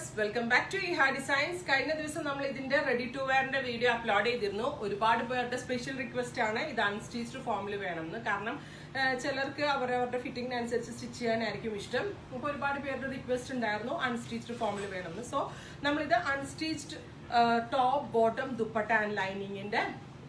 welcome back to Iha designs കഴിഞ്ഞ ദിവസം നമ്മൾ ഇതിന്റെ റെഡി ടു വെയറിന്റെ വീഡിയോ അപ്ലോഡ് ചെയ്തിരുന്നു ഒരുപാട് പേരുടെ സ്പെഷ്യൽ റിക്വസ്റ്റ് ആണ് ഇത് അൺസ്റ്റീച്ച്ഡ് ഫോമിൽ വേണമെന്ന് കാരണം ആ, ചിലർക്ക് അവരവരുടെ ഫിറ്റിംഗിനനുസരിച്ച് സ്റ്റിച്ച് ചെയ്യാനായിരിക്കും ഇഷ്ടം അപ്പോൾ ഒരുപാട് പേരുടെ റിക്വസ്റ്റ് ഉണ്ടായിരുന്നു അൺസ്റ്റീച്ച്ഡ് ഫോമിൽ വേണമെന്ന് സോ നമ്മളിത് unstitched top bottom dupatta and ലൈനിങ്ങിന്റെ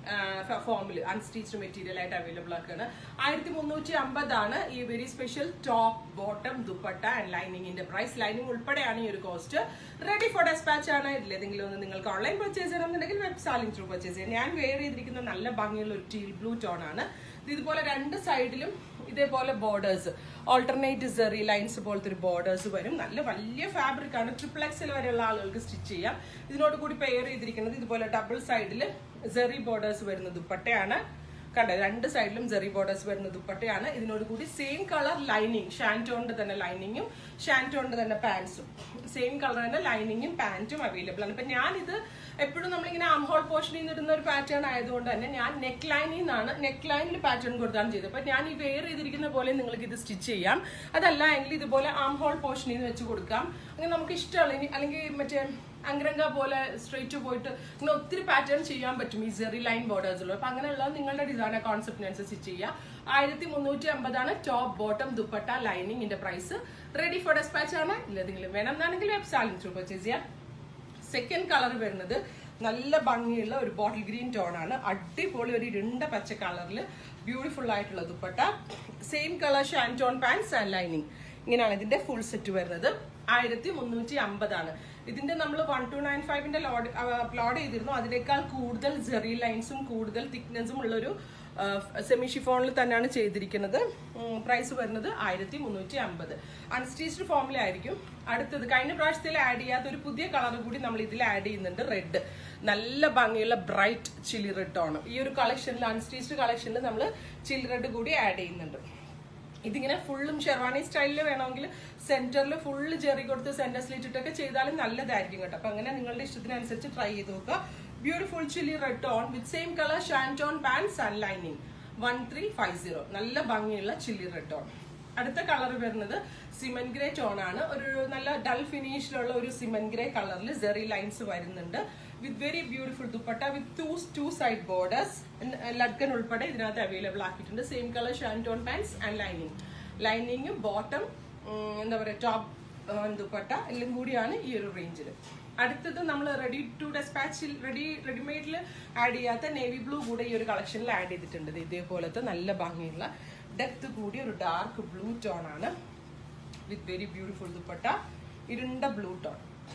ഫോമിൽ അൺസ്റ്റിച്ച്ഡ് മെറ്റീരിയൽ ആയിട്ട് അവൈലബിൾ ആക്കുകയാണ് ആയിരത്തി മുന്നൂറ്റി അമ്പതാണ് ഈ very special top bottom dupatta and ലൈനിങ്ങിന്റെ പ്രൈസ് ലൈനിങ് ഉൾപ്പെടെയാണ് ഈ ഒരു കോസ്റ്റ് റെഡി ഫോർ ഡെസ്പാച്ച് ആണ് ഇതിലേതെങ്കിലും ഒന്ന് നിങ്ങൾക്ക് ഓൺലൈൻ പർച്ചേസ് ചെയ്യണമെന്നുണ്ടെങ്കിൽ വെബ് സാലിംഗ് ത്രൂ പർച്ചേസ് ചെയ്യാം ഞാൻ വെയർ ചെയ്തിരിക്കുന്ന നല്ല ഭംഗിയുള്ള ഒരു ടീൽ ബ്ലൂ ടോൺ ആണ് ഇത് ഇതുപോലെ രണ്ട് സൈഡിലും ഇതേപോലെ ബോർഡേഴ്സ് ഓൾട്ടർനേറ്റ് സെറി ലൈൻസ് പോലത്തെ ഒരു ബോർഡേഴ്സ് വരും നല്ല വലിയ ഫാബ്രിക് ആണ് ട്രിപ്പിൾ എക്സിൽ വരെയുള്ള ആളുകൾക്ക് സ്റ്റിച്ച് ചെയ്യാം ഇതിനോട് കൂടി പെയർ ചെയ്തിരിക്കുന്നത് ഇതുപോലെ ഡബിൾ സൈഡിൽ സെറി ബോർഡേഴ്സ് വരുന്ന ദുപ്പട്ടയാണ് കണ്ട രണ്ട് സൈഡിലും ജെറി ബോർഡേഴ്സ് വരുന്ന ദുപ്പട്ടയാണ് ഇതിനോട് കൂടി സെയിം കളർ ലൈനിങ് ഷാൻറ്റോണിന്റെ തന്നെ ലൈനിങ്ങും ഷാൻറ്റോണിന്റെ തന്നെ പാൻസും സെയിം കളർ തന്നെ ലൈനിങ്ങും പാൻറ്റും അവൈലബിൾ ആണ് ഇപ്പൊ ഞാനിത് എപ്പോഴും നമ്മളിങ്ങനെ ആം ഹോൾ പോർഷനിൽ നിന്ന് ഇടുന്ന ഒരു പാറ്റേൺ ആയതുകൊണ്ട് തന്നെ ഞാൻ നെക്ക് ലൈനിൽ നിന്നാണ് നെക്ക് ലൈനിൽ പാറ്റേൺ കൊടുത്താണ് ചെയ്തത് അപ്പൊ ഞാൻ ഈ വെയർ ചെയ്തിരിക്കുന്ന പോലെ നിങ്ങൾക്ക് ഇത് സ്റ്റിച്ച് ചെയ്യാം അതല്ല എങ്കിൽ ഇതുപോലെ ആം ഹോൾ പോർഷനിൽ നിന്ന് വെച്ച് കൊടുക്കാം അങ്ങനെ നമുക്ക് ഇഷ്ടമുള്ള ഇനി അല്ലെങ്കിൽ മറ്റേ അങ്കരങ്ക പോലെ സ്ട്രെയിറ്റ് പോയിട്ട് ഇങ്ങനെ ഒത്തിരി പാറ്റേൺ ചെയ്യാൻ പറ്റും ഈ സെറി ലൈൻ ബോർഡേഴ്സുള്ള അപ്പൊ അങ്ങനെയുള്ള നിങ്ങളുടെ ഡിസൈൻ കോൺസെപ്റ്റിനനുസരിച്ച് ചെയ്യാം ആയിരത്തി മുന്നൂറ്റി അമ്പതാണ് ടോപ്പ് ബോട്ടം ദുപ്പട്ട ലൈനിങ്ങിന്റെ പ്രൈസ് റെഡി ഫോർ ഡെസ്പാച്ച് ആണ് ഇല്ലെങ്കിലും വേണം എന്നാണെങ്കിൽ വെബ് സാലിംഗ് ത്രൂ പർച്ചേസ് ചെയ്യാം സെക്കൻഡ് കളർ വരുന്നത് നല്ല ഭംഗിയുള്ള ഒരു ബോട്ടിൽ ഗ്രീൻ ടോൺ ആണ് അടിപൊളി ഒരു ഇരുണ്ട പച്ച കളറിൽ ബ്യൂട്ടിഫുൾ ആയിട്ടുള്ള dupatta same colour shantoon pants and lining ഇങ്ങനെയാണ് ഇതിന്റെ ഫുൾ സെറ്റ് വരുന്നത് ആയിരത്തി മുന്നൂറ്റി അമ്പതാണ് ഇതിന്റെ നമ്മൾ വൺ ടു നയൻ ഫൈവിന്റെ അപ്ലോഡ് ചെയ്തിരുന്നു അതിനേക്കാൾ കൂടുതൽ ജെറി ലൈൻസും കൂടുതൽ തിക്നെസ്സും ഉള്ളൊരു സെമി ഷിഫോണിൽ തന്നെയാണ് ചെയ്തിരിക്കുന്നത് പ്രൈസ് വരുന്നത് ആയിരത്തി മുന്നൂറ്റി അമ്പത് അൺസ്റ്റീച്ച്ഡ് ഫോമിലായിരിക്കും അടുത്തത് കഴിഞ്ഞ പ്രാവശ്യത്തിൽ ആഡ് ചെയ്യാത്ത ഒരു പുതിയ കളർ കൂടി നമ്മൾ ഇതിൽ ആഡ് ചെയ്യുന്നുണ്ട് റെഡ് നല്ല ഭംഗിയുള്ള ബ്രൈറ്റ് ചില്ലി റെഡ് ആണ് ഈ ഒരു കളക്ഷനിൽ അൺസ്റ്റീച്ച്ഡ് കളക്ഷനിൽ നമ്മൾ ചില്ലി റെഡ് കൂടി ആഡ് ചെയ്യുന്നുണ്ട് ഇതിങ്ങനെ ഫുള്ളും ഷെർവാണി സ്റ്റൈലിൽ വേണമെങ്കിൽ സെന്ററിൽ ഫുള്ള് ചെറി കൊടുത്ത് സെന്റർ സ്ലിറ്റ് ഇട്ടൊക്കെ ചെയ്താലും നല്ലതായിരിക്കും കേട്ടോ അപ്പൊ അങ്ങനെ നിങ്ങളുടെ ഇഷ്ടത്തിനനുസരിച്ച് ട്രൈ ചെയ്ത് നോക്കുക beautiful chilli red tone with same colour shantoon pants and lining one three five zero നല്ല ഭംഗിയുള്ള ചില്ലി റെഡ് ടോൺ അടുത്ത കളർ വരുന്നത് സിമൻ ഗ്രേ ടോൺ ആണ് ഒരു നല്ല ഡൾ ഫിനിഷിലുള്ള ഒരു സിമൻ ഗ്രേ കളറിൽ സെറി ലൈൻസ് വരുന്നുണ്ട് with very beautiful dupatta with two two side borders latkan ഉൾപ്പെടെ ഇതിനകത്ത് അവൈലബിൾ ആക്കിയിട്ടുണ്ട് same colour shantoon pants and lining ലൈനിങ്ങും ബോട്ടം എന്താ പറയുക ടോപ്പ് ദുപ്പട്ട എല്ലാം കൂടിയാണ് ഈ ഒരു റേഞ്ചിൽ അടുത്തത് നമ്മൾ റെഡി ടു ഡെസ്പാച്ചിൽ റെഡി റെഡിമെയ്ഡിൽ ആഡ് ചെയ്യാത്ത നേവി ബ്ലൂ കൂടെ ഈ ഒരു കളക്ഷനിൽ ആഡ് ചെയ്തിട്ടുണ്ട് ഇത് ഇതേപോലത്തെ നല്ല ഭംഗിയുള്ള ഡെപ്ത് കൂടിയ ഒരു ഡാർക്ക് ബ്ലൂ ടോൺ ആണ് വിത്ത് വെരി ബ്യൂട്ടിഫുൾ ദുപ്പട്ട ഇരുണ്ട ബ്ലൂ ടോൺ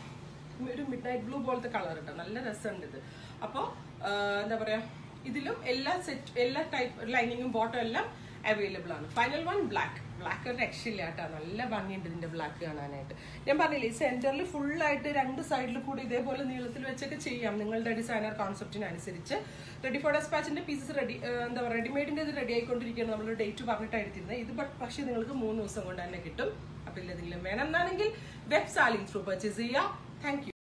ഒരു മിഡ് നൈറ്റ് ബ്ലൂ പോലത്തെ കളർ ഉണ്ട് നല്ല രസമുണ്ട് ഇത് അപ്പോൾ എന്താ പറയാ ഇതിലും എല്ലാ സെറ്റ് എല്ലാ ടൈപ്പ് ലൈനിങ്ങും ബോട്ടം എല്ലാം അവൈലബിൾ ആണ് ഫൈനൽ വൺ ബ്ലാക്ക് ബ്ലാക്ക് ഒരു രക്ഷയില്ല കേട്ടോ നല്ല ഭംഗിയുണ്ട് ഇതിന്റെ ബ്ലാക്ക് കാണാനായിട്ട് ഞാൻ പറഞ്ഞില്ലേ സെന്ററിൽ ഫുൾ ആയിട്ട് രണ്ട് സൈഡിൽ കൂടി ഇതേപോലെ നീളത്തിൽ വെച്ചൊക്കെ ചെയ്യാം നിങ്ങളുടെ ഡിസൈനർ കോൺസെപ്റ്റിനനുസരിച്ച് റെഡി ഫോർ ഡെസ്പാച്ചിന്റെ പീസസ് റെഡി എന്താ പറയുക റെഡിമെയ്ഡിന്റെ ഇത് റെഡി ആയിക്കൊണ്ടിരിക്കുകയാണ് നമ്മൾ ഡേറ്റ് പറഞ്ഞിട്ട് എടുത്തിരുന്നത് ഇത് ബട്ട് പക്ഷേ നിങ്ങൾക്ക് മൂന്ന് ദിവസം കൊണ്ട് തന്നെ കിട്ടും അപ്പൊ ഇല്ലെങ്കിലും വേണം എന്നാണെങ്കിൽ വെബ് സാലിംഗ് ത്രൂ പർച്ചേസ് ചെയ്യാം താങ്ക്